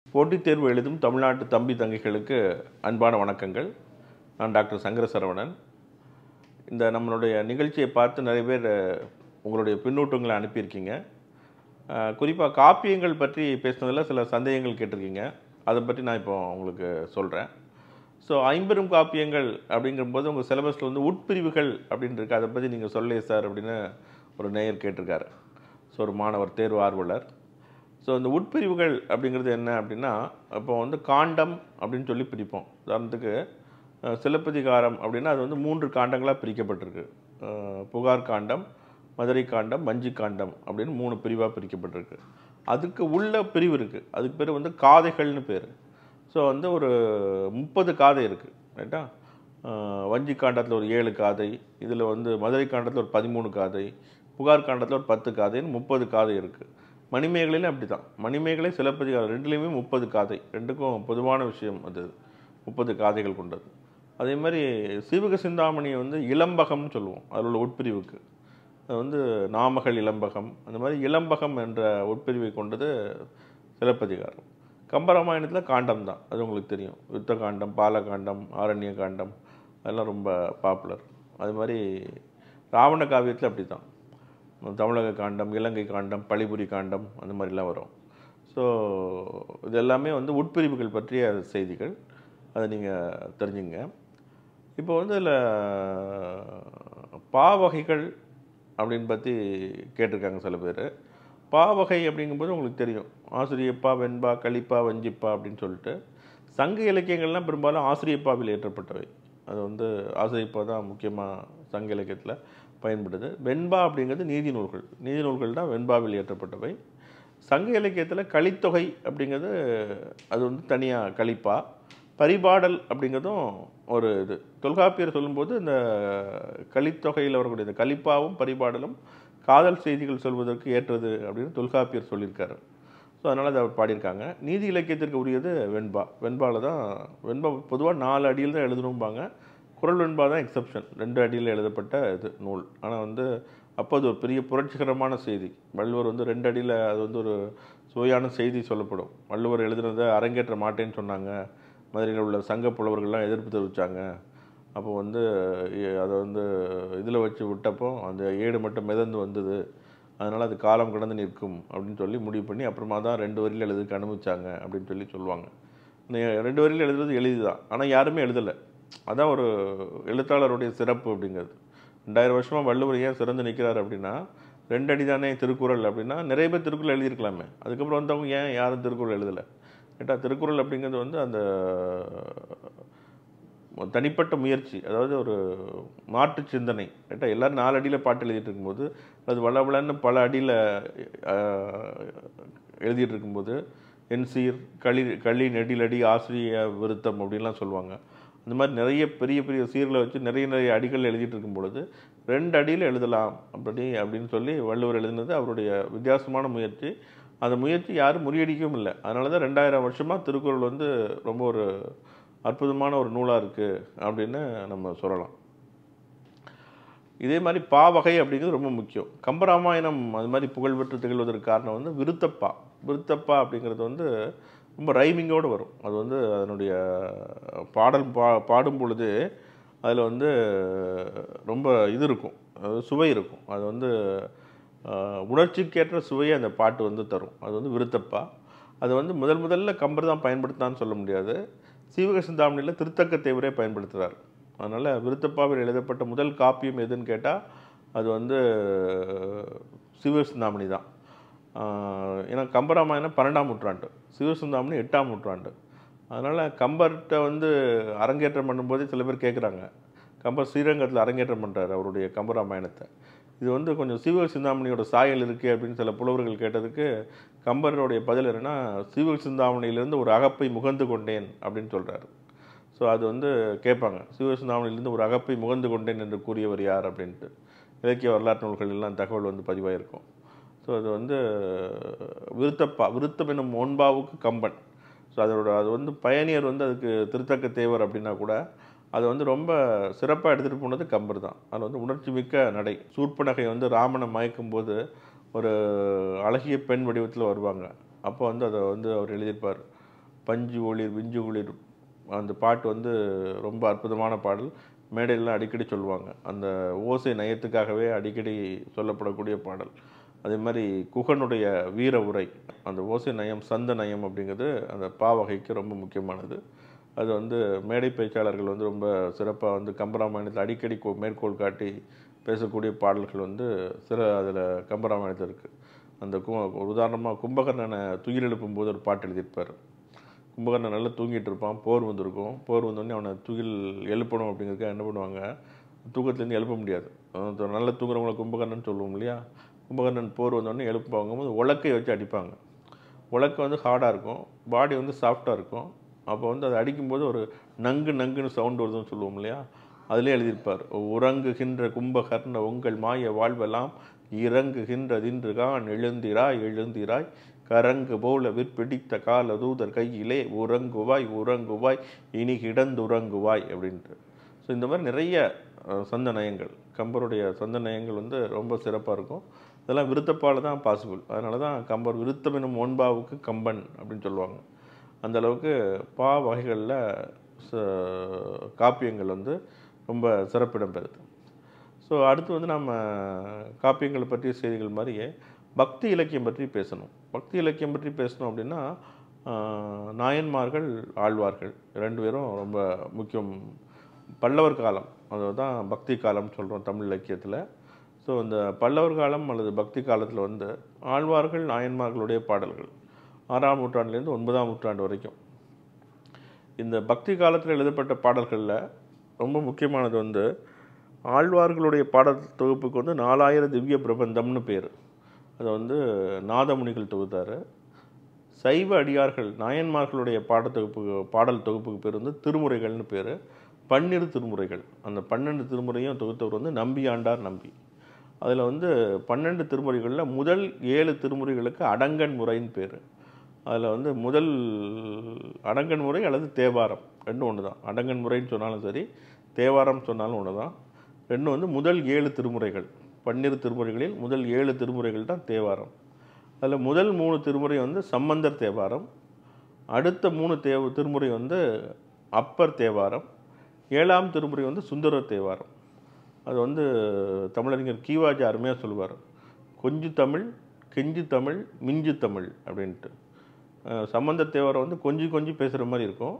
போட்டித் தேர்வு எழுதும் தமிழ்நாட்டு தம்பி தங்கைகளுக்கு அன்பான வணக்கங்கள் நான் டாக்டர் சங்கர சரவணன் இந்த நம்மளுடைய நிகழ்ச்சியை பார்த்து நிறைய பேர் அஹ், உங்களுடைய பின்னூட்டங்களை அனுப்பியிருக்கீங்க குறிப்பாக காப்பியங்கள் பற்றி பேசுனதில் சில சந்தேகங்கள் கேட்டிருக்கீங்க அதை பற்றி நான் இப்போ உங்களுக்கு சொல்கிறேன் ஸோ ஐம்பெரும் காப்பியங்கள் அப்படிங்கும்போது உங்கள் சிலபஸில் வந்து உட்பிரிவுகள் அப்படின்னு இருக்கு அதை பற்றி நீங்கள் சொல்லலையே சார் அப்படின்னு ஒரு நேயர் கேட்டிருக்காரு ஸோ ஒரு மாணவர் தேர்வு ஆர்வலர் ஸோ இந்த உட்பிரிவுகள் அப்படிங்கிறது என்ன அப்படின்னா இப்போ வந்து காண்டம் அப்படின்னு சொல்லி பிரிப்போம் உதாரணத்துக்கு அஹ், சிலப்பதிகாரம் அப்படின்னா அது வந்து மூன்று காண்டங்களாக பிரிக்கப்பட்டிருக்கு அஹ், புகார் காண்டம் மதுரை காண்டம் வஞ்சி காண்டம் அப்படின்னு மூணு பிரிவாக பிரிக்கப்பட்டிருக்கு அதுக்கு உள்ள பிரிவு இருக்குது அதுக்கு பேர் வந்து காதைகள்னு பேர் ஸோ வந்து ஒரு முப்பது காதை இருக்குது ரைட்டா அஹ், வஞ்சி காண்டத்தில் ஒரு ஏழு காதை இதில் வந்து மதுரை காண்டத்தில் ஒரு பதிமூணு காதை புகார் காண்டத்தில் ஒரு பத்து காதைன்னு முப்பது காதை இருக்குது மணிமேகலையிலும் அப்படி தான் மணிமேகலை சிலப்பதிகாரம் ரெண்டுலேயுமே முப்பது காதை ரெண்டுக்கும் பொதுவான விஷயம் அது முப்பது காதைகள் கொண்டது அதே மாதிரி சீவக சிந்தாமணியை வந்து இளம்பகம்னு சொல்லுவோம் அதில் உள்ள உட்பிரிவுக்கு அது வந்து நாமகள் இளம்பகம் அந்த மாதிரி இளம்பகம் என்ற உட்பிரிவை கொண்டது சிலப்பதிகாரம் கம்பராமாயணத்தில் காண்டம் தான் அது உங்களுக்கு தெரியும் யுத்த காண்டம் பாலகாண்டம் ஆரண்ய காண்டம் அதெல்லாம் ரொம்ப பாப்புலர் அது மாதிரி ராவண காவியத்தில் அப்படி தான் தமிழக காண்டம் இலங்கை காண்டம் பழிபுரி காண்டம் அந்த மாதிரிலாம் வரும் ஸோ இது எல்லாமே வந்து உட்பிரிவுகள் பற்றிய செய்திகள் அதை நீங்கள் தெரிஞ்சுங்க இப்போ வந்து இதில் பாவகைகள் அப்படின்னு பற்றி கேட்டிருக்காங்க சில பேர் பாவகை அப்படிங்கும்போது உங்களுக்கு தெரியும் ஆசிரியப்பா வெண்பா களிப்பா வஞ்சிப்பா அப்படின்னு சொல்லிட்டு சங்க இலக்கியங்கள்லாம் பெரும்பாலும் ஆசிரியப்பாவில் ஏற்றப்பட்டவை அது வந்து ஆசிரியப்பா தான் முக்கியமாக சங்க இலக்கியத்தில் பயன்படுது வெண்பா அப்படிங்கிறது நீதி நூல்கள் நீதி நூல்கள் தான் வெண்பாவில் ஏற்றப்பட்டவை சங்க இலக்கியத்தில் கலித்தொகை அப்படிங்கிறது அது வந்து தனியாக கலிப்பா பரிபாடல் அப்படிங்கிறதும் ஒரு இது தொல்காப்பியர் சொல்லும்போது இந்த கலித்தொகையில் வரக்கூடிய இந்த கலிப்பாவும் பரிபாடலும் காதல் செய்திகள் சொல்வதற்கு ஏற்றது அப்படின்னு தொல்காப்பியர் சொல்லியிருக்காரு ஸோ அதனால் அதை பாடியிருக்காங்க நீதி இலக்கியத்திற்கு உரியது வெண்பா வெண்பாவில் தான் வெண்பா பொதுவாக நாலு அடியில் தான் எழுதணும்பாங்க குரல் வெண்பா தான் எக்ஸப்ஷன் ரெண்டு அடியில் எழுதப்பட்ட இது நூல் ஆனால் வந்து அப்போ அது ஒரு பெரிய புரட்சிகரமான செய்தி வள்ளுவர் வந்து ரெண்டு அடியில் அது வந்து ஒரு சுவையான செய்தி சொல்லப்படும் வள்ளுவர் எழுதுனதை அரங்கேற்ற மாட்டேன்னு சொன்னாங்க மதுரையில் உள்ள சங்க புலவர்கள்லாம் எதிர்ப்பு தெரிவித்தாங்க அப்போ வந்து எ- அதை வந்து இதில் வச்சு விட்டப்போ அந்த ஏடு மட்டும் மிதந்து வந்தது அதனால் அது காலம் கடந்து நிற்கும் அப்படின்னு சொல்லி முடிவு பண்ணி அப்புறமா தான் ரெண்டு வரியில் எழுதுக்கு அனுமதிச்சாங்க அப்படின்னு சொல்லி சொல்லுவாங்க நே- ரெண்டு வரியில் எழுதுறது எளிது தான் ஆனால் யாருமே எழுதலை அதான் ஒரு எழுத்தாளருடைய சிறப்பு அப்படிங்கிறது ரெண்டாயிரம் வருஷமாக வள்ளுவர் ஏன் சிறந்து நிற்கிறார் அப்படின்னா ரெண்டு அடி தானே திருக்குறள் அப்படின்னா நிறைய பேர் திருக்குறள் எழுதியிருக்கலாமே அதுக்கப்புறம் வந்தவங்க ஏன் யாரும் திருக்குறள் எழுதலை கேட்டா திருக்குறள் அப்படிங்கிறது வந்து அந்த தனிப்பட்ட முயற்சி அதாவது ஒரு மாற்று சிந்தனை கேட்டா எல்லாரும் நாலு அடியில் பாட்டு எழுதிட்டு இருக்கும்போது அது வளவளன்னு பல அடியில் எழுதிட்டு இருக்கும்போது என் சீர் களி களி நெடிலடி ஆசிரிய விருத்தம் அப்படின்லாம் சொல்லுவாங்க அந்த மாதிரி நிறைய பெரிய பெரிய சீர்களை வச்சு நிறைய நிறைய அடிகள் எழுதிட்டு இருக்கும் பொழுது ரெண்டு அடியில் எழுதலாம் அப்படி அப்படின்னு சொல்லி வள்ளுவர் எழுதினது அவருடைய வித்தியாசமான முயற்சி அந்த முயற்சி யாரும் முறியடிக்கவும் இல்லை அதனால தான் ரெண்டாயிரம் வருஷமாக திருக்குறள் வந்து ரொம்ப ஒரு அற்புதமான ஒரு நூலாக இருக்குது அப்படின்னு நம்ம சொல்லலாம் இதே மாதிரி பாவகை அப்படிங்கிறது ரொம்ப முக்கியம் கம்பராமாயணம் அது மாதிரி புகழ்பெற்று திகழ்வதற்கு காரணம் வந்து விருத்தப்பா விருத்தப்பா அப்படிங்கிறது வந்து ரொம்ப ரைமிங்கோடு வரும் அது வந்து அதனுடைய பாடல் பா பாடும் பொழுது அதில் வந்து ரொம்ப இது இருக்கும் அதாவது சுவை இருக்கும் அது வந்து ஆஹ், உணர்ச்சிக்கேற்ற சுவையை அந்த பாட்டு வந்து தரும் அது வந்து விருத்தப்பா அது வந்து முதல் முதல்ல கம்பர் தான் பயன்படுத்தினான்னு சொல்ல முடியாது சீவக சிந்தாமணியில் திருத்தக்க தேவரே பயன்படுத்துகிறார் அதனால் விருத்தப்பாவில் எழுதப்பட்ட முதல் காப்பியம் எதுன்னு கேட்டால் அது வந்து சீவக சிந்தாமணி தான் ஆஹ் ஏன்னா கம்பராமாயணம் பன்னெண்டாம் நூற்றாண்டு சிவசுந்தாமணி எட்டாம் நூற்றாண்டு அதனால் கம்பர்கிட்ட வந்து அரங்கேற்றம் பண்ணும்போதே சில பேர் கேட்குறாங்க கம்பர் ஸ்ரீரங்கத்தில் அரங்கேற்றம் பண்ணுறாரு அவருடைய கம்பராமாயணத்தை இது வந்து கொஞ்சம் சிவக சிந்தாமணியோட சாயல் இருக்குது அப்படின்னு சில புலவர்கள் கேட்டதுக்கு கம்பருடைய பதில் என்னன்னா சிவக சிந்தாமணியிலேருந்து ஒரு அகப்பை முகந்து கொண்டேன் அப்படின்னு சொல்கிறாரு ஸோ அது வந்து கேட்பாங்க சிவக சிந்தாமணியிலேருந்து ஒரு அகப்பை முகந்து கொண்டேன் என்று கூறியவர் யார் அப்படின்ட்டு இலக்கிய வரலாற்று நூல்கள் எல்லாம் தகவல் வந்து பதிவாயிருக்கும் ஸோ அது வந்து விருத்தப்பா விருத்தம் என்னும் ஒன்பாவுக்கு கம்பன் ஸோ அதோட அது வந்து பயணியர் வந்து அதுக்கு திருத்தக்க தேவர் அப்படின்னா கூட அதை வந்து ரொம்ப சிறப்பாக எடுத்துகிட்டு போனது கம்பர் தான் அதில் வந்து உணர்ச்சி மிக்க நடை சூர்ப்பனகை வந்து ராமனை மயக்கும் போது ஒரு அழகிய பெண் வடிவத்தில் வருவாங்க அப்போ வந்து அதை வந்து அவர் எழுதியிருப்பார் பஞ்சு ஒளிர் விஞ்சு ஒளிர் அந்த பாட்டு வந்து ரொம்ப அற்புதமான பாடல் மேடையெல்லாம் அடிக்கடி சொல்லுவாங்க அந்த ஓசை நயத்துக்காகவே அடிக்கடி சொல்லப்படக்கூடிய பாடல் அதே மாதிரி குகனுடைய வீர உரை அந்த ஓசை நயம் சந்த நயம் அப்படிங்கிறது அந்த பா வகைக்கு ரொம்ப முக்கியமானது அது வந்து மேடை பேச்சாளர்கள் வந்து ரொம்ப சிறப்பாக வந்து கம்பராமாயணத்தில் அடிக்கடி கோ- மேற்கோள் காட்டி பேசக்கூடிய பாடல்கள் வந்து சில அதில் கம்பராமாயணத்தில் இருக்குது அந்த கு உதாரணமாக கும்பகர்ணனை துயில் எழுப்பும் போது ஒரு பாட்டு எழுதியிருப்பார் கும்பகர்ணன் நல்லா தூங்கிட்டு இருப்பான் போர் வந்திருக்கும் போர் வந்தோடனே அவனை துயில் எழுப்பணும் அப்படிங்கிறதுக்காக என்ன பண்ணுவாங்க தூக்கத்துலேருந்து எழுப்ப முடியாது அஹ் நல்லா தூங்குறவங்கள கும்பகர்ணன் சொல்லுவோம் இல்லையா கும்பகர்ணன் போர் வந்தோடனே எழுப்புவாங்க போது உலக்கை வச்சு அடிப்பாங்க உலக்கை வந்து ஹார்டாக இருக்கும் பாடி வந்து சாஃப்டாக இருக்கும் அப்போ வந்து அதை அடிக்கும்போது ஒரு நங்கு நங்குன்னு சவுண்ட் வருதுன்னு சொல்லுவோம் இல்லையா அதிலே எழுதியிருப்பார் உறங்குகின்ற கும்பகர்ண உங்கள் மாய வாழ்வெல்லாம் இறங்குகின்றதின்றுகான் எழுந்திராய் எழுந்திராய் கரங்கு போல விற்பிடித்த கால தூதர் கையிலே உறங்குவாய் உறங்குவாய் இனி கிடந்துறங்குவாய் அப்படின்ட்டு ஸோ இந்த மாதிரி நிறைய அஹ், சந்த நயங்கள் கம்பருடைய சந்த நயங்கள் வந்து ரொம்ப சிறப்பாக இருக்கும் இதெல்லாம் விருத்தப்பால் தான் பாசிபிள் அதனால தான் கம்பர் விருத்தம் எனும் ஒன்பாவுக்கு கம்பன் அப்படின்னு சொல்லுவாங்க அந்த அளவுக்கு பா வகைகளில் காப்பியங்கள் வந்து ரொம்ப சிறப்பிடம் பெறுது ஸோ அடுத்து வந்து நம்ம காப்பியங்கள் பற்றிய செய்திகள் மாதிரியே பக்தி இலக்கியம் பற்றி பேசணும் பக்தி இலக்கியம் பற்றி பேசணும் அப்படின்னா ஆஹ், நாயன்மார்கள் ஆழ்வார்கள் ரெண்டு பேரும் ரொம்ப முக்கியம் பல்லவர் காலம் அதுதான் பக்தி காலம் சொல்கிறோம் தமிழ் இலக்கியத்தில் ஸோ இந்த பல்லவர் காலம் அல்லது பக்தி காலத்தில் வந்து ஆழ்வார்கள் நாயன்மார்களுடைய பாடல்கள் ஆறாம் நூற்றாண்டுலேருந்து ஒன்பதாம் நூற்றாண்டு வரைக்கும் இந்த பக்தி காலத்தில் எழுதப்பட்ட பாடல்களில் ரொம்ப முக்கியமானது வந்து ஆழ்வார்களுடைய பாடல் தொகுப்புக்கு வந்து நாலாயிரம் திவ்ய பிரபந்தம்னு பேர் அதை வந்து நாதமுனிகள் தொகுத்தார் சைவ அடியார்கள் நாயன்மார்களுடைய பாடத்தொகுப்பு பாடல் தொகுப்புக்கு பேர் வந்து திருமுறைகள்னு பேர் பன்னிரு திருமுறைகள் அந்த பன்னெண்டு திருமுறையும் தொகுத்தவர் வந்து நம்பி ஆண்டார் நம்பி அதில் வந்து பன்னெண்டு திருமுறைகளில் முதல் ஏழு திருமுறைகளுக்கு அடங்கன் முறைன்னு பேர் அதில் வந்து முதல் அடங்கன் முறை அல்லது தேவாரம் ரெண்டும் ஒன்று தான் அடங்கன் முறைன்னு சொன்னாலும் சரி தேவாரம் சொன்னாலும் ஒன்று தான் ரெண்டும் வந்து முதல் ஏழு திருமுறைகள் பன்னிரு திருமுறைகளில் முதல் ஏழு திருமுறைகள் தான் தேவாரம் அதில் முதல் மூணு திருமுறை வந்து சம்பந்தர் தேவாரம் அடுத்த மூணு தேவ திருமுறை வந்து அப்பர் தேவாரம் ஏழாம் திருமுறை வந்து சுந்தரர் தேவாரம் அது வந்து தமிழறிஞர் கீவாஜி அருமையாக சொல்லுவார் கொஞ்சு தமிழ் கெஞ்சு தமிழ் மிஞ்சு தமிழ் அப்படின்ட்டு அஹ் சம்பந்தர் தேவாரம் வந்து கொஞ்சி கொஞ்சி பேசுகிற மாதிரி இருக்கும்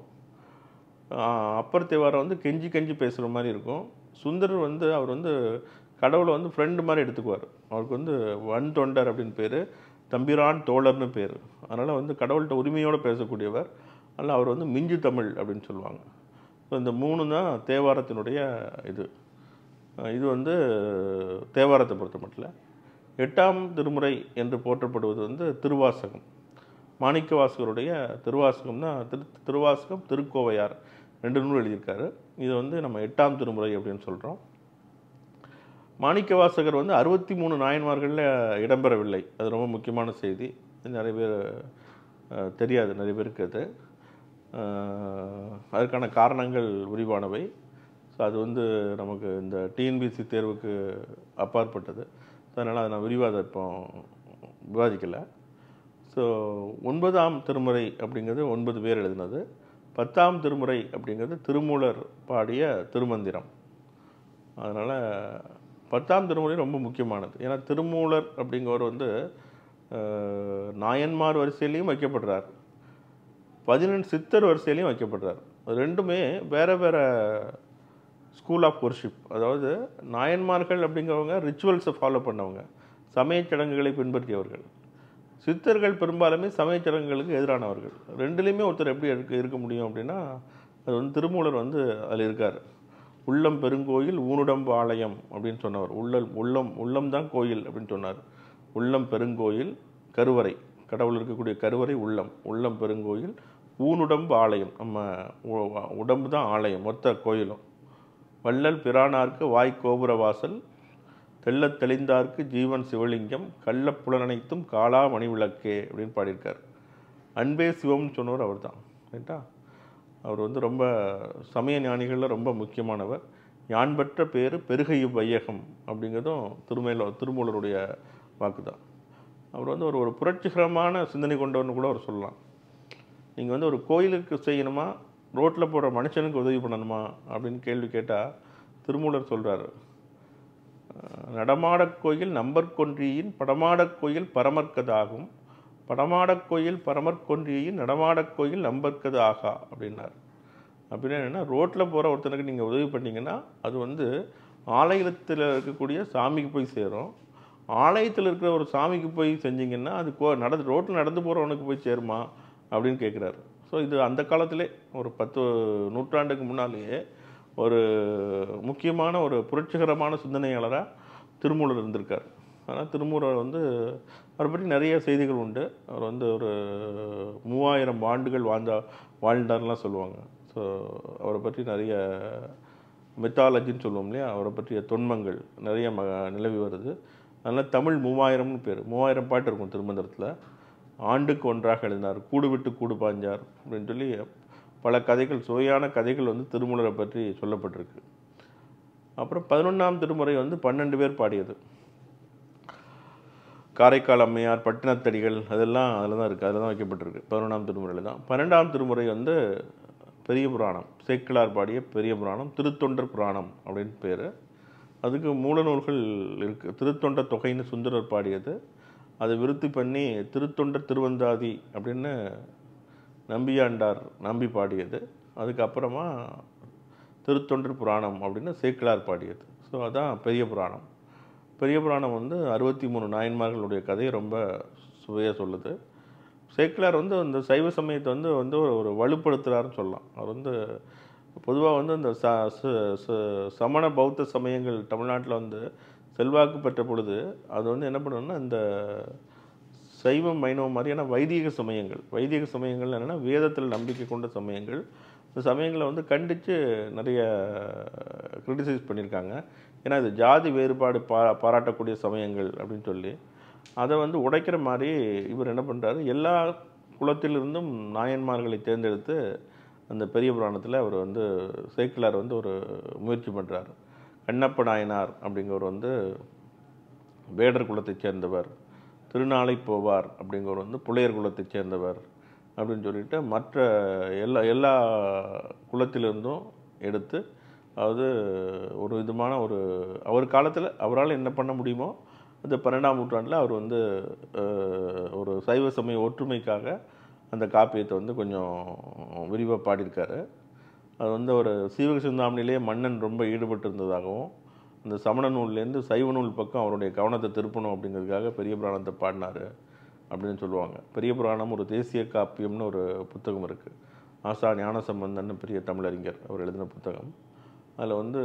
ஆஹ் அப்பர் தேவாரம் வந்து கெஞ்சி கெஞ்சி பேசுகிற மாதிரி இருக்கும் சுந்தரர் வந்து அவர் வந்து கடவுளை வந்து ஃப்ரெண்டு மாதிரி எடுத்துக்குவார் அவருக்கு வந்து வன் தொண்டர் அப்படின்னு பேர் தம்பிரான் தோழர்னு பேர் அதனால் வந்து கடவுள்கிட்ட உரிமையோடு பேசக்கூடியவர் அதனால் அவர் வந்து மிஞ்சு தமிழ் அப்படின்னு சொல்லுவாங்க ஸோ இந்த மூணு தான் தேவாரத்தினுடைய இது அஹ் இது வந்து தேவாரத்தை பொறுத்த மட்டும் எட்டாம் திருமுறை என்று போற்றப்படுவது வந்து திருவாசகம் மாணிக்கவாசகருடைய திருவாசகம் தான் திரு திருவாசகம் திருக்கோவையார் ரெண்டு நூல் எழுதியிருக்காரு இது வந்து நம்ம எட்டாம் திருமுறை அப்படின்னு சொல்கிறோம் மாணிக்கவாசகர் வந்து அறுபத்தி மூணு நாயன்மார்களில் இடம்பெறவில்லை அது ரொம்ப முக்கியமான செய்தி இது நிறைய பேர் அஹ், தெரியாது நிறைய பேருக்கு அது அஹ், அதுக்கான காரணங்கள் விரிவானவை ஸோ அது வந்து நமக்கு இந்த டிஎன்பிசி தேர்வுக்கு அப்பாற்பட்டது அதனால் அதை நான் விரிவாக அதை இப்போ விவாதிக்கலை ஸோ ஒன்பதாம் திருமுறை அப்படிங்கிறது ஒன்பது பேர் எழுதினது பத்தாம் திருமுறை அப்படிங்கிறது திருமூலர் பாடிய திருமந்திரம் அதனால் பத்தாம் திருமுறை ரொம்ப முக்கியமானது ஏன்னா திருமூலர் அப்படிங்கிறவர் வந்து அஹ், நாயன்மார் வரிசையிலையும் வைக்கப்படுறார் பதினெண்டு சித்தர் வரிசையிலையும் வைக்கப்படுறார் அது ரெண்டுமே வேற வேற ஸ்கூல் ஆஃப் ஒர்ஷிப் அதாவது நாயன்மார்கள் அப்படிங்கிறவங்க ரிச்சுவல்ஸை ஃபாலோ பண்ணவங்க சமயச் சடங்குகளை பின்பற்றியவர்கள் சித்தர்கள் பெரும்பாலுமே சமயச் சடங்குகளுக்கு எதிரானவர்கள் ரெண்டுலேயுமே ஒருத்தர் எப்படி இருக்க இருக்க முடியும் அப்படின்னா அது வந்து திருமூலர் வந்து அதில் இருக்கார் உள்ளம் பெருங்கோயில் ஊனுடம்பு ஆலயம் அப்படின்னு சொன்னவர் உள்ளம் உள்ளம் உள்ளம் தான் கோயில் அப்படின்னு சொன்னார் உள்ளம் பெருங்கோயில் கருவறை கடவுள் இருக்கக்கூடிய கருவறை உள்ளம் உள்ளம் பெருங்கோயில் ஊனுடம்பு ஆலயம் நம்ம உ- உடம்பு தான் ஆலயம் மொத்த கோயிலும் வள்ளல் பிரானார்க்கு வாய் கோபுர வாசல் தெள்ளத் தெளிந்தார்க்கு ஜீவன் சிவலிங்கம் கள்ளப் புலனனைத்தும் காலா மணி விளக்கே அப்படின்னு பாடியிருக்கார் அன்பே சிவம்னு சொன்னவர் அவர் தான் ரைட்டா அவர் வந்து ரொம்ப சமய ஞானிகளில் ரொம்ப முக்கியமானவர் யான் பெற்ற பேர் பெருகை வையகம் அப்படிங்கிறதும் திருமையில திருமூலருடைய வாக்கு தான் அவர் வந்து ஒரு ஒரு புரட்சிகரமான சிந்தனை கொண்டவர்னு கூட அவர் சொல்லலாம் நீங்கள் வந்து ஒரு கோயிலுக்கு செய்யணுமா ரோட்டில் போகிற மனுஷனுக்கு உதவி பண்ணணுமா அப்படின்னு கேள்வி கேட்டால் திருமூலர் சொல்கிறாரு நடமாடக் கோயில் நம்பர்கொன்றியின் படமாடக் கோயில் பரமர்க்கதாகும் படமாடக் கோயில் பரமர்கொன்றியின் நடமாடக் கோயில் நம்பர்க்கது ஆகா அப்படின்னார் அப்படின்னா என்னென்னா ரோட்டில் போகிற ஒருத்தனுக்கு நீங்கள் உதவி பண்ணீங்கன்னா அது வந்து ஆலயத்தில் இருக்கக்கூடிய சாமிக்கு போய் சேரும் ஆலயத்தில் இருக்கிற ஒரு சாமிக்கு போய் செஞ்சீங்கன்னா அது கோ நடந்து ரோட்டில் நடந்து போகிறவனுக்கு போய் சேருமா அப்படின்னு கேட்குறாரு ஸோ இது அந்த காலத்திலே ஒரு பத்து நூற்றாண்டுக்கு முன்னாலேயே ஒரு முக்கியமான ஒரு புரட்சிகரமான சிந்தனையாளராக திருமூலர் இருந்திருக்கார் ஆனால் திருமூலர் வந்து அவரை பற்றி நிறைய செய்திகள் உண்டு அவர் வந்து ஒரு மூவாயிரம் ஆண்டுகள் வாழ்ந்தா வாழ்ந்தார்லாம் சொல்லுவாங்க ஸோ அவரை பற்றி நிறைய மெத்தாலஜின்னு சொல்லுவோம் இல்லையா அவரை பற்றிய தொன்மங்கள் நிறைய ம நிலவி வருது அதனால் தமிழ் மூவாயிரம்னு பேர் மூவாயிரம் பாட்டு இருக்கும் திருமந்திரத்தில் ஆண்டுக்கு ஒன்றாக எழுதினார் கூடு விட்டு கூடு பாஞ்சார் அப்படின்னு சொல்லி பல கதைகள் சுவையான கதைகள் வந்து திருமூலரை பற்றி சொல்லப்பட்டிருக்கு அப்புறம் பதினொன்றாம் திருமுறை வந்து பன்னெண்டு பேர் பாடியது காரைக்கால் அம்மையார் பட்டினத்தடிகள் அதெல்லாம் அதில் தான் இருக்குது அதில் தான் வைக்கப்பட்டிருக்கு பதினொன்றாம் திருமுறையில் தான் பன்னெண்டாம் திருமுறை வந்து பெரிய புராணம் சேக்கிழார் பாடிய பெரிய புராணம் திருத்தொண்டர் புராணம் அப்படின்னு பேர் அதுக்கு மூல நூல்கள் இருக்குது திருத்தொண்டர் தொகைன்னு சுந்தரர் பாடியது அதை விருத்தி பண்ணி திருத்தொண்டர் திருவந்தாதி அப்படின்னு நம்பியாண்டார் நம்பி பாடியது அதுக்கப்புறமா திருத்தொண்டர் புராணம் அப்படின்னு சேக்கிழார் பாடியது ஸோ அதான் பெரிய புராணம் பெரிய புராணம் வந்து அறுபத்தி மூணு நாயன்மார்களுடைய கதையை ரொம்ப சுவையாக சொல்லுது சேக்கிழார் வந்து அந்த சைவ சமயத்தை வந்து வந்து ஒரு ஒரு வலுப்படுத்துகிறாருன்னு சொல்லலாம் அவர் வந்து பொதுவாக வந்து இந்த ச ச- ச- சமண பௌத்த சமயங்கள் தமிழ்நாட்டில் வந்து செல்வாக்கு பெற்ற பொழுது அது வந்து என்ன பண்ணணும்னா இந்த சைவம் வைணவம் மாதிரியான வைதிக சமயங்கள் வைதிக சமயங்கள் என்னென்னா வேதத்தில் நம்பிக்கை கொண்ட சமயங்கள் இந்த சமயங்களை வந்து கண்டித்து நிறைய கிரிட்டிசைஸ் பண்ணியிருக்காங்க ஏன்னா இது ஜாதி வேறுபாடு பா பாராட்டக்கூடிய சமயங்கள் அப்படின்னு சொல்லி அதை வந்து உடைக்கிற மாதிரி இவர் என்ன பண்ணுறாரு எல்லா குலத்திலிருந்தும் நாயன்மார்களை தேர்ந்தெடுத்து அந்த பெரிய புராணத்தில் அவர் வந்து சேக்கிலார் வந்து ஒரு முயற்சி பண்ணுறார் கண்ணப்ப நாயனார் அப்படிங்கிறவர் வந்து வேடர் குலத்தைச் சேர்ந்தவர் திருநாளை போவார் அப்படிங்கிறவர் வந்து புலையர் குலத்தைச் சேர்ந்தவர் அப்படின்னு சொல்லிட்டு மற்ற எல்லா எல்லா குலத்திலிருந்தும் எடுத்து அதாவது ஒரு விதமான ஒரு அவர் காலத்தில் அவரால் என்ன பண்ண முடியுமோ அந்த பன்னெண்டாம் நூற்றாண்டில் அவர் வந்து அஹ், ஒரு சைவ சமய ஒற்றுமைக்காக அந்த காப்பியத்தை வந்து கொஞ்சம் விரிவாக பாடியிருக்காரு அது வந்து ஒரு சீவக சிந்தாமணிலே மன்னன் ரொம்ப ஈடுபட்டு இருந்ததாகவும் அந்த சமண நூல்லேருந்து சைவ நூல் பக்கம் அவருடைய கவனத்தை திருப்பணும் அப்படிங்கிறதுக்காக பெரிய புராணத்தை பாடினார் அப்படின்னு சொல்லுவாங்க பெரிய புராணம் ஒரு தேசிய காப்பியம்னு ஒரு புத்தகம் இருக்குது ஆசா ஞானசம்பந்தன் பெரிய தமிழறிஞர் அவர் எழுதின புத்தகம் அதில் வந்து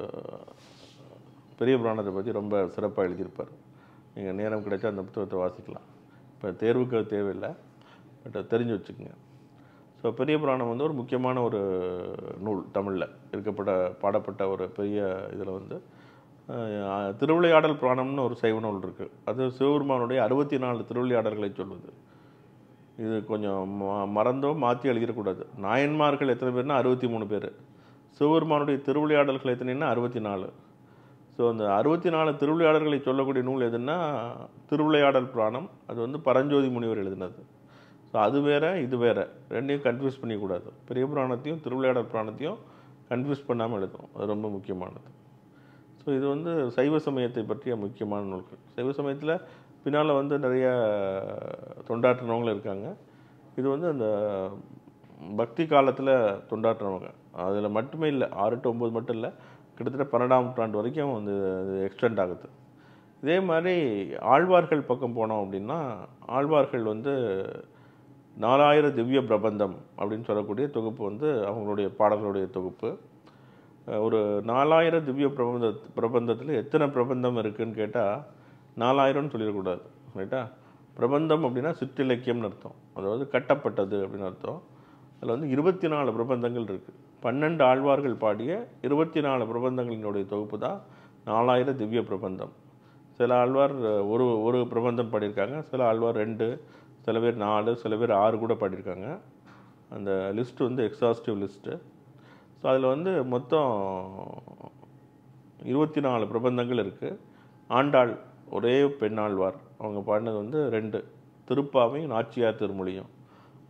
பெரிய புராணத்தை பற்றி ரொம்ப சிறப்பாக எழுதியிருப்பார் நீங்கள் நேரம் கிடைச்சா அந்த புத்தகத்தை வாசிக்கலாம் இப்போ தேர்வுக்கு அது தேவையில்லை பட் தெரிஞ்சு வச்சுக்கோங்க ஸோ பெரிய புராணம் வந்து ஒரு முக்கியமான ஒரு நூல் தமிழில் இருக்கப்பட்ட பாடப்பட்ட ஒரு பெரிய இதில் வந்து அஹ், திருவிளையாடல் புராணம்னு ஒரு சைவ நூல் இருக்குது அது சிவபெருமானுடைய அறுபத்தி நாலு திருவிளையாடல்களை சொல்லுது இது கொஞ்சம் ம- மறந்தோ மாற்றி எழுதிடக்கூடாது நாயன்மார்கள் எத்தனை பேர்னா அறுபத்தி மூணு பேர் சிவபெருமானுடைய திருவிளையாடல்கள் எத்தனைன்னா அறுபத்தி நாலு ஸோ அந்த அறுபத்தி நாலு திருவிளையாடல்களை சொல்லக்கூடிய நூல் எதுன்னா திருவிளையாடல் புராணம் அது வந்து பரஞ்சோதி முனிவர் எழுதினது ஸோ அது வேற இது வேற ரெண்டையும் கன்ஃபியூஸ் பண்ணிக்கூடாது பெரிய புராணத்தையும் திருவிளையாடல் புராணத்தையும் கன்ஃபியூஸ் பண்ணாமல் எழுதணும் அது ரொம்ப முக்கியமானது ஸோ இது வந்து சைவ சமயத்தை பற்றிய முக்கியமான நூல்கள் சைவ சமயத்தில் பின்னால் வந்து நிறைய தொண்டாற்றினவங்களும் இருக்காங்க இது வந்து அந்த பக்தி காலத்தில் தொண்டாற்றினவங்க அதில் மட்டுமே இல்லை ஆறு டு ஒம்பது மட்டும் இல்லை கிட்டத்தட்ட பன்னெண்டாம் நூற்றாண்டு வரைக்கும் வந்து எக்ஸ்டெண்ட் ஆகுது இதே மாதிரி ஆழ்வார்கள் பக்கம் போனோம் அப்படின்னா ஆழ்வார்கள் வந்து நாலாயிர திவ்ய பிரபந்தம் அப்படின்னு சொல்லக்கூடிய தொகுப்பு வந்து அவங்களுடைய பாடல்களுடைய தொகுப்பு அஹ் ஒரு நாலாயிரம் திவ்ய பிரபந்த பிரபந்தத்தில் எத்தனை பிரபந்தம் இருக்குன்னு கேட்டால் நாலாயிரம்னு சொல்லிடக்கூடாது ரைட்டா பிரபந்தம் அப்படின்னா சிற்றிலக்கியம்னு அர்த்தம் அதாவது கட்டப்பட்டது அப்படின்னு அர்த்தம் அதில் வந்து இருபத்தி நாலு பிரபந்தங்கள் இருக்குது பன்னெண்டு ஆழ்வார்கள் பாடிய இருபத்தி நாலு பிரபந்தங்களினுடைய தொகுப்பு தான் நாலாயிரம் திவ்ய பிரபந்தம் சில ஆழ்வார் அஹ், ஒரு ஒரு பிரபந்தம் பாடியிருக்காங்க சில ஆழ்வார் ரெண்டு சில பேர் நாலு சில பேர் ஆறு கூட பாடியிருக்காங்க அந்த லிஸ்ட் வந்து எக்ஸாஸ்டிவ் லிஸ்ட்டு ஸோ அதில் வந்து மொத்தம் இருபத்தி நாலு பிரபந்தங்கள் இருக்குது ஆண்டாள் ஒரே பெண்ணாழ்வார் அவங்க பாடினது வந்து ரெண்டு திருப்பாவையும் நாச்சியார் திருமொழியும்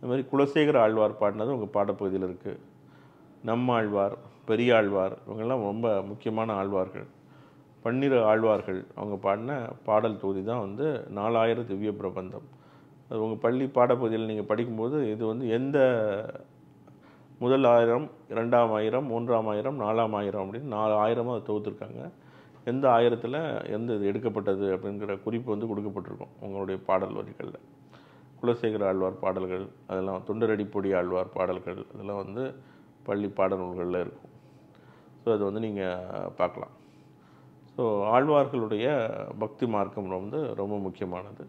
இந்த மாதிரி குலசேகர ஆழ்வார் பாடினது உங்கள் பாடப்பகுதியில் இருக்குது நம்மாழ்வார் பெரியாழ்வார் இவங்கெல்லாம் ரொம்ப முக்கியமான ஆழ்வார்கள் பன்னிரு ஆழ்வார்கள் அவங்க பாடின பாடல் தொகுதி தான் வந்து நாலாயிரம் திவ்ய பிரபந்தம் அது உங்கள் பள்ளி பாடப்பகுதியில் நீங்கள் படிக்கும்போது இது வந்து எந்த முதல் ஆயிரம் இரண்டாம் ஆயிரம் மூன்றாம் ஆயிரம் நாலாம் ஆயிரம் அப்படின்னு நாலு ஆயிரமாக அதை தொகுத்துருக்காங்க எந்த ஆயிரத்தில் எந்த இது எடுக்கப்பட்டது அப்படிங்கிற குறிப்பு வந்து கொடுக்கப்பட்டிருக்கும் உங்களுடைய பாடல் வரிகளில் குலசேகர ஆழ்வார் பாடல்கள் அதெல்லாம் தொண்டரடிப்பொடி ஆழ்வார் பாடல்கள் அதெல்லாம் வந்து பள்ளி பாடல் நூல்களில் இருக்கும் ஸோ அது வந்து நீங்கள் பார்க்கலாம் ஸோ ஆழ்வார்களுடைய பக்தி மார்க்கம் வந்து ரொம்ப முக்கியமானது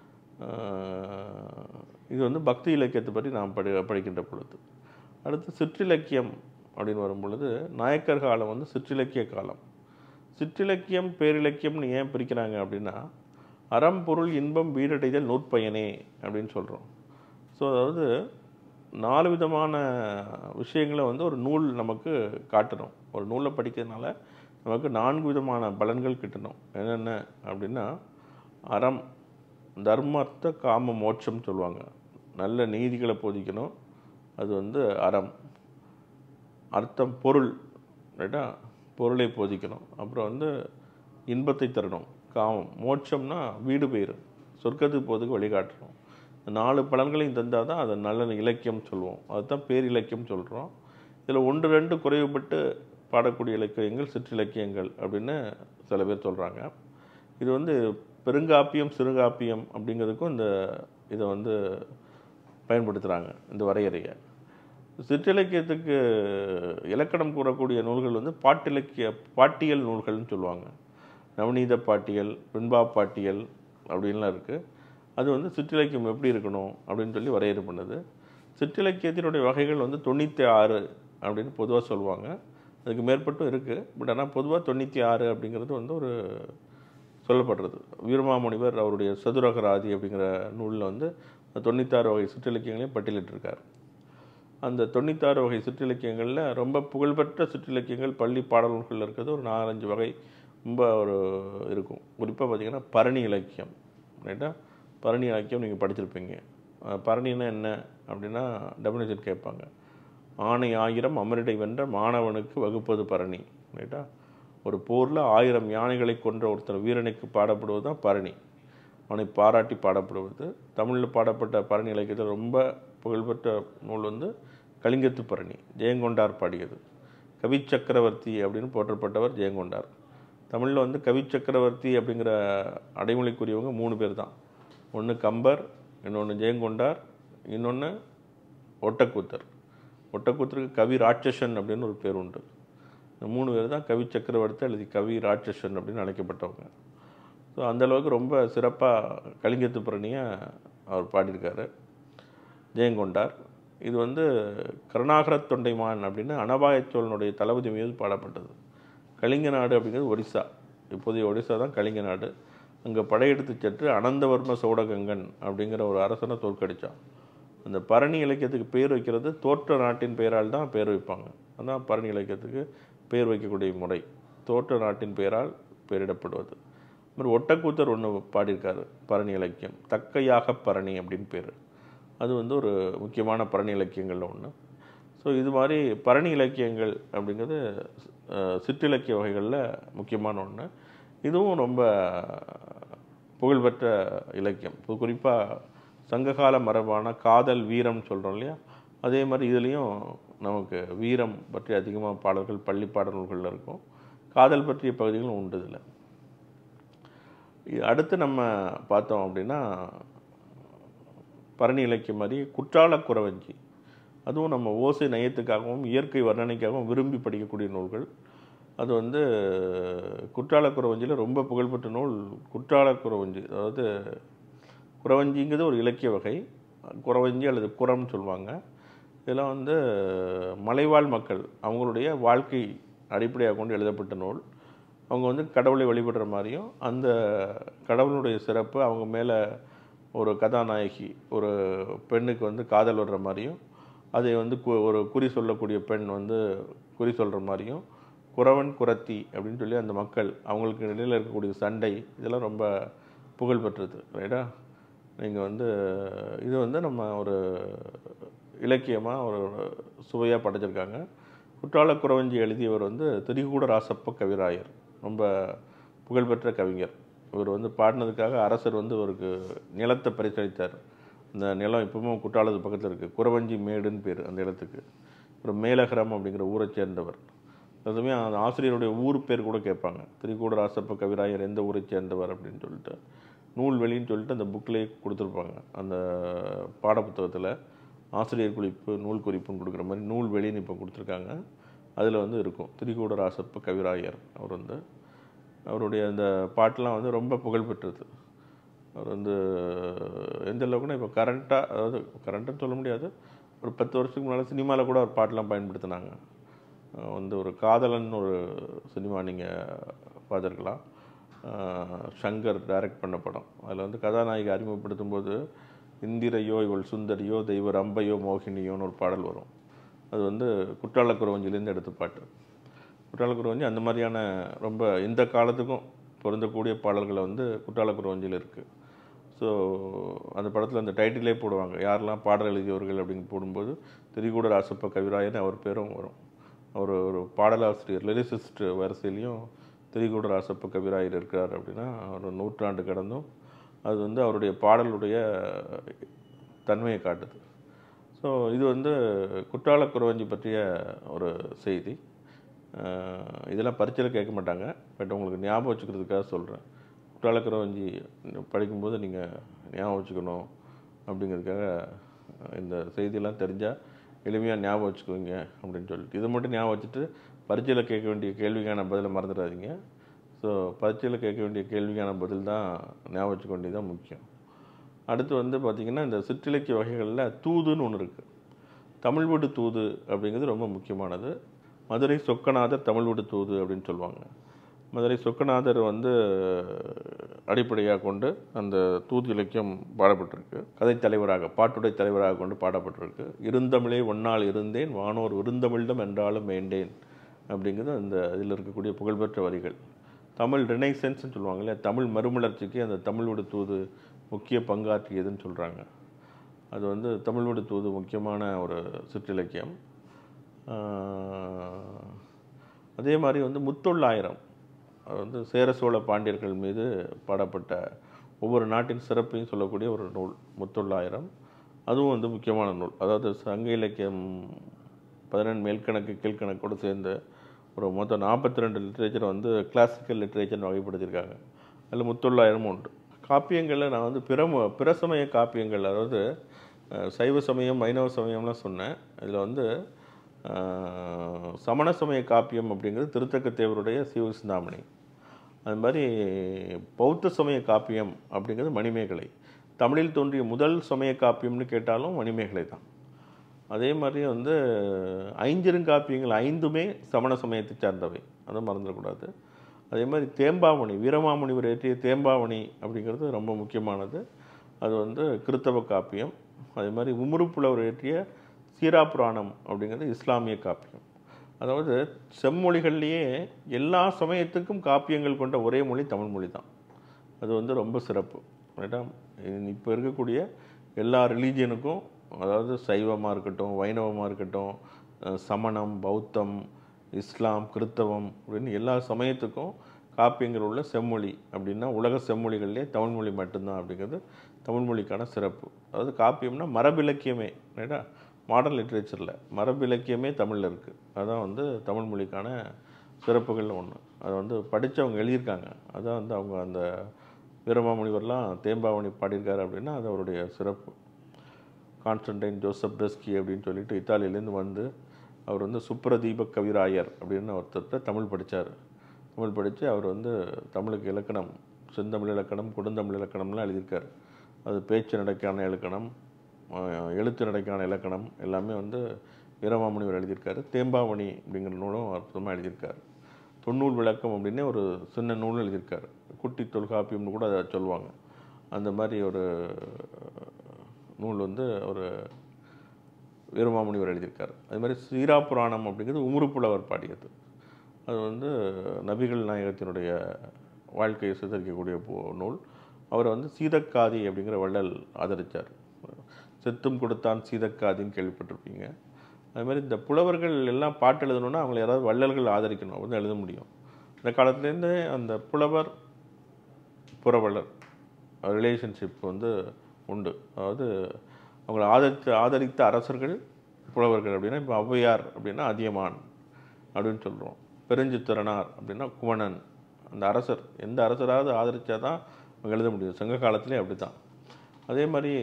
ஆஹ் இது வந்து பக்தி இலக்கியத்தை பற்றி நாம் படி படிக்கின்ற பொழுது அடுத்து சிற்றிலக்கியம் அப்படின்னு வரும் பொழுது நாயக்கர் காலம் வந்து சிற்றிலக்கிய காலம் சிற்றிலக்கியம் பேரிலக்கியம்னு ஏன் பிரிக்கிறாங்க அப்படின்னா அறம் பொருள் இன்பம் வீடடைதல் நூற்பயனே அப்படின்னு சொல்கிறோம் ஸோ அதாவது நாலு விதமான விஷயங்களை வந்து ஒரு நூல் நமக்கு காட்டணும் ஒரு நூலை படிக்கிறதுனால நமக்கு நான்கு விதமான பலன்கள் கிட்டணும் என்னென்ன அப்படின்னா அறம் தர்மர்த்த காம மோட்சம் சொல்லுவாங்க நல்ல நீதிகளை போதிக்கணும் அது வந்து அறம் அர்த்தம் பொருள் ரைட்டா பொருளை போதிக்கணும் அப்புறம் வந்து இன்பத்தை தரணும் காமம் மோட்சம்னா வீடு பேர் சொர்க்கத்துக்கு போகிறதுக்கு வழிகாட்டணும் இந்த நாலு பலன்களையும் தந்தால் தான் அதை நல்ல இலக்கியம் சொல்லுவோம் அதுதான் பேர் இலக்கியம் சொல்கிறோம் இதில் ஒன்று ரெண்டு குறைவுபட்டு பாடக்கூடிய இலக்கியங்கள் சிற்றிலக்கியங்கள் அப்படின்னு சில பேர் சொல்கிறாங்க இது வந்து பெருங்காப்பியம் சிறுகாப்பியம் அப்படிங்கிறதுக்கும் இந்த இதை வந்து பயன்படுத்துகிறாங்க இந்த வரையறையை சிற்றிலக்கியத்துக்கு இலக்கணம் கூறக்கூடிய நூல்கள் வந்து பாட்டிலக்கிய பாட்டியல் நூல்கள்னு சொல்லுவாங்க நவநீத பாட்டியல் வெண்பா பாட்டியல் அப்படின்லாம் இருக்குது அது வந்து சிற்றிலக்கியம் எப்படி இருக்கணும் அப்படின்னு சொல்லி வரையறை பண்ணுது சிற்றிலக்கியத்தினுடைய வகைகள் வந்து தொண்ணூற்றி ஆறு அப்படின்னு பொதுவாக சொல்லுவாங்க அதுக்கு மேற்பட்டும் இருக்குது பட் ஆனால் பொதுவாக தொண்ணூற்றி ஆறு அப்படிங்கிறது வந்து ஒரு சொல்லப்படுறது வீரமாமுனிவர் அவருடைய சதுரகராதி அப்படிங்கிற நூலில் வந்து தொண்ணூத்தாறு வகை சிற்றிலக்கியங்களையும் பட்டியலிட்டிருக்கார் அந்த தொண்ணூத்தாறு வகை சிற்றிலக்கியங்களில் ரொம்ப புகழ்பெற்ற சிற்றிலக்கியங்கள் பள்ளி பாடல் நூல்களில் இருக்கிறது ஒரு நாலஞ்சு வகை ரொம்ப ஒரு இருக்கும் குறிப்பாக பார்த்தீங்கன்னா பரணி இலக்கியம் ரைட்டா பரணி இலக்கியம் நீங்கள் படிச்சிருப்பீங்க அஹ் பரணின்னா என்ன அப்படின்னா டெபினேஷன் கேட்பாங்க ஆணை ஆயிரம் அமரிடை வென்ற மாணவனுக்கு வகுப்பது பரணி ரைட்டா ஒரு போரில் ஆயிரம் யானைகளை கொன்ற ஒருத்தர் வீரனுக்கு பாடப்படுவது தான் பரணி அவனை பாராட்டி பாடப்படுவது தமிழில் பாடப்பட்ட பரணி இலக்கியத்தில் ரொம்ப புகழ்பெற்ற நூல் வந்து கலிங்கத்து பரணி ஜெயங்கொண்டார் பாடியது கவி சக்கரவர்த்தி அப்படின்னு போற்றப்பட்டவர் ஜெயங்கொண்டார் தமிழில் வந்து கவி சக்கரவர்த்தி அப்படிங்கிற அடைமொழிக்குரியவங்க மூணு பேர் தான் ஒன்று கம்பர் இன்னொன்று ஜெயங்கொண்டார் இன்னொன்று ஒட்டக்கூத்தர் ஒட்டக்கூத்தருக்கு கவி ராட்சசன் அப்படின்னு ஒரு பேர் உண்டு இந்த மூணு பேர் தான் கவி சக்கரவர்த்தி அல்லது கவி ராட்சசன் அப்படின்னு அழைக்கப்பட்டவங்க ஸோ அந்தளவுக்கு ரொம்ப சிறப்பாக கலிங்கத்து பரணியை அவர் பாடியிருக்காரு ஜெயங்கொண்டார் இது வந்து கருணாகர தொண்டைமான் அப்படின்னு அனபாய சோழனுடைய தளபதி மீது பாடப்பட்டது கலிங்க நாடு அப்படிங்கிறது ஒரிசா இப்போதைய ஒரிசா தான் கலிங்க நாடு அங்கே படையெடுத்து சென்று அனந்தவர்ம சோடகங்கன் அப்படிங்கிற ஒரு அரசனை தோற்கடித்தான் அந்த பரணி இலக்கியத்துக்கு பேர் வைக்கிறது தோற்ற நாட்டின் பெயரால் தான் பேர் வைப்பாங்க அதான் பரணி இலக்கியத்துக்கு பேர் வைக்கக்கூடிய முறை தோற்ற நாட்டின் பெயரால் பெயரிடப்படுவது மாதிரி ஒட்டக்கூத்தர் ஒன்று பாடியிருக்காரு பரணி இலக்கியம் தக்கையாக பரணி அப்படின்னு பேர் அது வந்து ஒரு முக்கியமான பரணி இலக்கியங்களில் ஒன்று ஸோ இது மாதிரி பரணி இலக்கியங்கள் அப்படிங்கிறது அஹ், சிற்றிலக்கிய வகைகளில் முக்கியமான ஒன்று இதுவும் ரொம்ப புகழ்பெற்ற இலக்கியம் குறிப்பாக சங்ககால மரபான காதல் வீரம் சொல்கிறோம் இல்லையா அதே மாதிரி இதுலேயும் நமக்கு வீரம் பற்றி அதிகமாக பாடல்கள் பள்ளி பாடல் நூல்களில் இருக்கும் காதல் பற்றிய பகுதிகளும் உண்டு இதில் இது அடுத்து நம்ம பார்த்தோம் அப்படின்னா பரணி இலக்கியம் மாதிரி குற்றால குறவஞ்சி அதுவும் நம்ம ஓசை நயத்துக்காகவும் இயற்கை வர்ணனைக்காகவும் விரும்பி படிக்கக்கூடிய நூல்கள் அது வந்து குற்றால குறவஞ்சியில் ரொம்ப புகழ்பெற்ற நூல் குற்றால குறவஞ்சி அதாவது குறவஞ்சிங்கிறது ஒரு இலக்கிய வகை குறவஞ்சி அல்லது குறம்னு சொல்லுவாங்க இதெல்லாம் வந்து மலைவாழ் மக்கள் அவங்களுடைய வாழ்க்கை அடிப்படையாக கொண்டு எழுதப்பட்ட நூல் அவங்க வந்து கடவுளை வழிபடுற மாதிரியும் அந்த கடவுளுடைய சிறப்பு அவங்க மேலே ஒரு கதாநாயகி ஒரு பெண்ணுக்கு வந்து காதல் வர்ற மாதிரியும் அதை வந்து கு- ஒரு குறி சொல்லக்கூடிய பெண் வந்து குறி சொல்கிற மாதிரியும் குறவன் குரத்தி அப்படின்னு சொல்லி அந்த மக்கள் அவங்களுக்கு இடையில் இருக்கக்கூடிய சண்டை இதெல்லாம் ரொம்ப புகழ் பெற்றது ரைட்டா நீங்கள் வந்து இது வந்து நம்ம ஒரு இலக்கியமாக ஒரு சுவையாக படைச்சிருக்காங்க குற்றால குறவஞ்சி எழுதியவர் வந்து திரிகூட ராசப்ப கவிராயர் ரொம்ப புகழ்பெற்ற கவிஞர் இவர் வந்து பாடினதுக்காக அரசர் வந்து இவருக்கு நிலத்தை பரிசளித்தார் இந்த நிலம் இப்பவும் குற்றாலத்து பக்கத்தில் இருக்குது குறவஞ்சி மேடுன்னு பேர் அந்த இடத்துக்கு ஒரு மேலகரம் அப்படிங்கிற ஊரை சேர்ந்தவர் அதுவுமே அந்த ஆசிரியருடைய ஊர் பேர் கூட கேட்பாங்க திரிகூட ராசப்ப கவிராயர் எந்த ஊரை சேர்ந்தவர் அப்படின்னு சொல்லிட்டு நூல்வெளின்னு சொல்லிட்டு அந்த புக்லேயே கொடுத்துருப்பாங்க அந்த பாடப்புத்தகத்தில் ஆசிரியர் குறிப்பு நூல் குறிப்புன்னு கொடுக்குற மாதிரி நூல்வெளின்னு இப்போ கொடுத்துருக்காங்க அதில் வந்து இருக்கும் திரிகூட ராசப்ப கவிராயர் அவர் வந்து அவருடைய அந்த பாட்டெலாம் வந்து ரொம்ப புகழ்பெற்றது அவர் வந்து எந்த அளவுக்குன்னா இப்போ கரண்ட்டாக அதாவது கரண்ட்டுன்னு சொல்ல முடியாது ஒரு பத்து வருஷத்துக்கு முன்னால் சினிமாவில் கூட ஒரு பாட்டெலாம் பயன்படுத்தினாங்க அஹ் வந்து ஒரு காதலன் ஒரு சினிமா நீங்கள் பார்த்துருக்கலாம் அஹ் சங்கர் டைரக்ட் பண்ண படம் அதில் வந்து கதாநாயகி அறிமுகப்படுத்தும் போது இந்திரையோ இவள் சுந்தரியோ தெய்வ ரம்பையோ மோகினியோன்னு ஒரு பாடல் வரும் அது வந்து குற்றால குறவஞ்சிலேருந்து எடுத்த பாட்டு குற்றால குறவஞ்சி அந்த மாதிரியான ரொம்ப எந்த காலத்துக்கும் பொருந்தக்கூடிய பாடல்களை வந்து குற்றால குறவஞ்சியில் இருக்குது ஸோ அந்த படத்தில் அந்த டைட்டிலே போடுவாங்க யாரெல்லாம் பாடல் எழுதியவர்கள் அப்படின்னு போடும்போது திரிகூட ராசப்ப கவிராயன் அவர் பேரும் வரும் அவர் ஒரு பாடலாசிரியர் லிரிசிஸ்ட் வரிசையிலையும் திரிகூட ராசப்ப கவிராயர் இருக்கிறார் அப்படின்னா அவர் நூற்றாண்டு கடந்தும் அது வந்து அவருடைய பாடலுடைய தன்மையை காட்டுது ஸோ இது வந்து குற்றால குறவஞ்சி பற்றிய ஒரு செய்தி அஹ் இதெல்லாம் பரீட்சையில் கேட்க மாட்டாங்க பட் உங்களுக்கு ஞாபகம் வச்சுக்கிறதுக்காக சொல்கிறேன் குற்றால குறவஞ்சி படிக்கும்போது நீங்கள் ஞாபகம் வச்சுக்கணும் அப்படிங்கிறதுக்காக அஹ் இந்த செய்தியெல்லாம் தெரிஞ்சால் எளிமையாக ஞாபகம் வச்சுக்குவீங்க அப்படின்னு சொல்லிட்டு இதை மட்டும் ஞாபகம் வச்சுட்டு பரீட்சையில் கேட்க வேண்டிய கேள்விக்கான பதிலை மறந்துடாதீங்க ஸோ பரீட்சையில் கேட்க வேண்டிய கேள்விக்கான பதில் தான் ஞாபகம் வச்சுக்க வேண்டியது தான் முக்கியம் அடுத்து வந்து பார்த்திங்கன்னா இந்த சிற்றிலக்கிய வகைகளில் தூதுன்னு ஒன்று இருக்குது தமிழ் வீடு தூது அப்படிங்கிறது ரொம்ப முக்கியமானது மதுரை சொக்கநாதர் தமிழ் வீடு தூது அப்படின்னு சொல்லுவாங்க மதுரை சொக்கநாதர் வந்து அடிப்படையாக கொண்டு அந்த தூது இலக்கியம் பாடப்பட்டிருக்கு கதை தலைவராக பாட்டுடை தலைவராக கொண்டு பாடப்பட்டிருக்கு இருந்தமிழே ஒன்னால் இருந்தேன் வானோர் விருந்தமிழ்தம் என்றாலும் வேண்டேன் அப்படிங்கிறது அந்த இதில் இருக்கக்கூடிய புகழ்பெற்ற வரிகள் தமிழ் ரினைசன்ஸ்னு சொல்லுவாங்க இல்லையா தமிழ் மறுமலர்ச்சிக்கு அந்த தமிழ் விடு தூது முக்கிய பங்காற்றியதுன்னு சொல்கிறாங்க அது வந்து தமிழ் விடு தூது முக்கியமான ஒரு சிற்றிலக்கியம் ஆஹ், அதே மாதிரி வந்து முத்தொள்ளாயிரம் அது வந்து சேர சோழ பாண்டியர்கள் மீது பாடப்பட்ட ஒவ்வொரு நாட்டின் சிறப்பையும் சொல்லக்கூடிய ஒரு நூல் முத்தொள்ளாயிரம் அதுவும் வந்து முக்கியமான நூல் அதாவது சங்க இலக்கியம் பதினெண்டு மேல்கணக்கு கீழ்கணக்கோடு சேர்ந்து ஒரு மொத்தம் நாற்பத்தி ரெண்டு லிட்ரேச்சர் வந்து கிளாசிக்கல் லிட்ரேச்சர்னு வகைப்படுத்தியிருக்காங்க அதில் முத்தொள்ளாயிரமும் உண்டு காப்பியங்களில் நான் வந்து பிற மொ- பிற சமய காப்பியங்கள் அதாவது அஹ், சைவ சமயம் வைணவ சமயம்லாம் சொன்னேன் இதில் வந்து அஹ், சமண சமய காப்பியம் அப்படிங்கிறது திருத்தக்க தேவருடைய சிவசிந்தாமணி அது மாதிரி பௌத்த சமய காப்பியம் அப்படிங்கிறது மணிமேகலை தமிழில் தோன்றிய முதல் சமய காப்பியம்னு கேட்டாலும் மணிமேகலை தான் அதே மாதிரி வந்து ஐஞ்சிருங்காப்பியங்கள் ஐந்துமே சமண சமயத்தை சார்ந்தவை அதை மறந்துடக்கூடாது அதே மாதிரி தேம்பாவணி வீரமாமுனிவர் இயற்றிய தேம்பாவணி அப்படிங்கிறது ரொம்ப முக்கியமானது அது வந்து கிறித்தவ காப்பியம் அதே மாதிரி உமுறுப்புலவர் இயற்றிய சீரா புராணம் அப்படிங்கிறது இஸ்லாமிய காப்பியம் அதாவது செம்மொழிகள்லேயே எல்லா சமயத்துக்கும் காப்பியங்கள் கொண்ட ஒரே மொழி தமிழ் மொழி தான் அது வந்து ரொம்ப சிறப்பு ரைட்டா இப்போ இருக்கக்கூடிய எல்லா ரிலீஜியனுக்கும் அதாவது சைவமாக இருக்கட்டும் வைணவமாக இருக்கட்டும் அஹ் சமணம் பௌத்தம் இஸ்லாம் கிறித்தவம் அப்படின்னு எல்லா சமயத்துக்கும் காப்பியங்கள் உள்ள செம்மொழி அப்படின்னா உலக செம்மொழிகள்லேயே தமிழ் மொழி மட்டும்தான் அப்படிங்கிறது தமிழ் மொழிக்கான சிறப்பு அதாவது காப்பியம்னா மரபிலக்கியமே ரைட்டா மாடர்ன் லிட்ரேச்சரில் மரபிலக்கியமே தமிழில் இருக்குது அதுதான் வந்து தமிழ் மொழிக்கான சிறப்புகள்ல ஒன்று அதை வந்து படித்தவங்க எழுதியிருக்காங்க அதான் வந்து அவங்க அந்த வீரமாமுனிவர்லாம் தேம்பாவணி பாடியிருக்காரு அப்படின்னா அது அவருடைய சிறப்பு கான்ஸ்டன்டைன் ஜோசப் பிரஸ்கி அப்படின்னு சொல்லிட்டு இத்தாலியிலேருந்து வந்து அவர் வந்து சுப்ரதீப கவிராயர் அப்படின்னு ஒருத்தர்கிட்ட தமிழ் படித்தார் தமிழ் படித்து அவர் வந்து தமிழுக்கு இலக்கணம் செந்தமிழ் இலக்கணம் கொடுந்தமிழ் இலக்கணம்லாம் எழுதியிருக்காரு அது பேச்சு நடைக்கான இலக்கணம் ஆஹ் எழுத்து நடைக்கான இலக்கணம் எல்லாமே வந்து வீரமாமுனிவர் எழுதியிருக்காரு தேம்பாவணி அப்படிங்கிற நூலும் அற்புதமாக எழுதியிருக்காரு தொன்னூல் விளக்கம் அப்படின்னு ஒரு சின்ன நூல் எழுதியிருக்காரு குட்டி தொல்காப்பியம்னு கூட அதை சொல்லுவாங்க அந்த மாதிரி ஒரு நூல் வந்து ஒரு வீரமாமுனிவர் எழுதியிருக்காரு அது மாதிரி சீரா புராணம் அப்படிங்கிறது உமுறுப்புலவர் பாடியது அது வந்து நபிகள் நாயகத்தினுடைய வாழ்க்கையை சித்தரிக்கக்கூடிய போ- நூல் அவரை வந்து சீதக்காதி அப்படிங்கிற வள்ளல் ஆதரித்தார் செத்தும் கொடுத்தான் சீதக்காதின்னு கேள்விப்பட்டிருப்பீங்க அது மாதிரி இந்த புலவர்கள் எல்லாம் பாட்டு எழுதணும்னா அவங்களை யாராவது வள்ளல்கள் ஆதரிக்கணும் அப்படி எழுத முடியும் இந்த காலத்துலேருந்து அந்த புலவர் புறவள்ளர் ரிலேஷன்ஷிப் வந்து உண்டு அதாவது அவங்களை ஆதரித்த ஆதரித்த அரசர்கள் புலவர்கள் அப்படின்னா இப்போ ஔவையார் அப்படின்னா அதியமான் அப்படின்னு சொல்கிறோம் பெருஞ்சித்திரனார் அப்படின்னா குமணன் அந்த அரசர் எந்த அரசராவது ஆதரித்தா தான் அவங்க எழுத முடியும் சங்க காலத்திலே அப்படி தான் அதே மாதிரி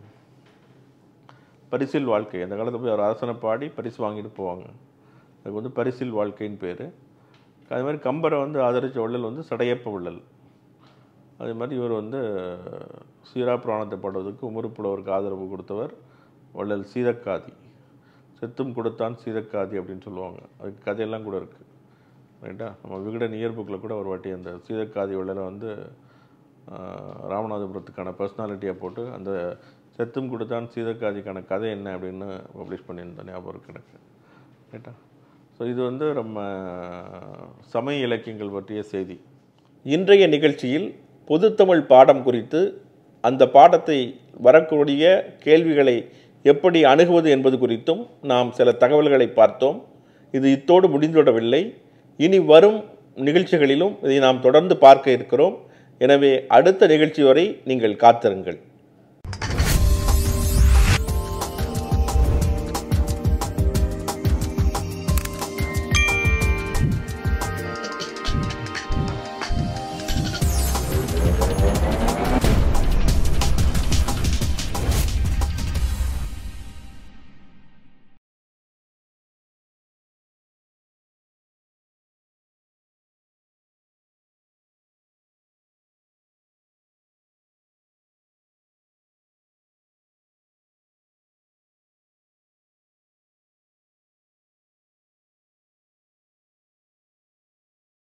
பரிசில் வாழ்க்கை அந்த காலத்தில் போய் ஒரு அரசனை பாடி பரிசு வாங்கிட்டு போவாங்க அதுக்கு வந்து பரிசில் வாழ்க்கைன்னு பேர் அதே மாதிரி கம்பரை வந்து ஆதரித்த வள்ளல் வந்து சடையப்ப வள்ளல் அதே மாதிரி இவர் வந்து சீரா புராணத்தை பாடுவதற்கு உமறுப்புலவருக்கு ஆதரவு கொடுத்தவர் வள்ளல் சீதக்காதி செத்தும் கொடுத்தான் சீதக்காதி அப்படின்னு சொல்லுவாங்க அதுக்கு கதையெல்லாம் கூட இருக்குது ரைட்டா நம்ம விகடன் இயர் புக்கில் கூட ஒரு வாட்டி அந்த சீதக்காதி வள்ளலை வந்து ஆஹ், ராமநாதபுரத்துக்கான பர்சனாலிட்டியாக போட்டு அந்த செத்தும் கொடுத்தான் சீதக்காதிக்கான கதை என்ன அப்படின்னு பப்ளிஷ் பண்ணியிருந்த ஞாபகம் இருக்கு எனக்கு ரைட்டா ஸோ இது வந்து நம்ம சமய இலக்கியங்கள் பற்றிய செய்தி இன்றைய நிகழ்ச்சியில் பொதுத்தமிழ் பாடம் குறித்து அந்த பாடத்தை வரக்கூடிய கேள்விகளை எப்படி அணுகுவது என்பது குறித்தும் நாம் சில தகவல்களை பார்த்தோம் இது இத்தோடு முடிந்துவிடவில்லை இனி வரும் நிகழ்ச்சிகளிலும் இதை நாம் தொடர்ந்து பார்க்க இருக்கிறோம் எனவே அடுத்த நிகழ்ச்சி வரை நீங்கள் காத்திருங்கள்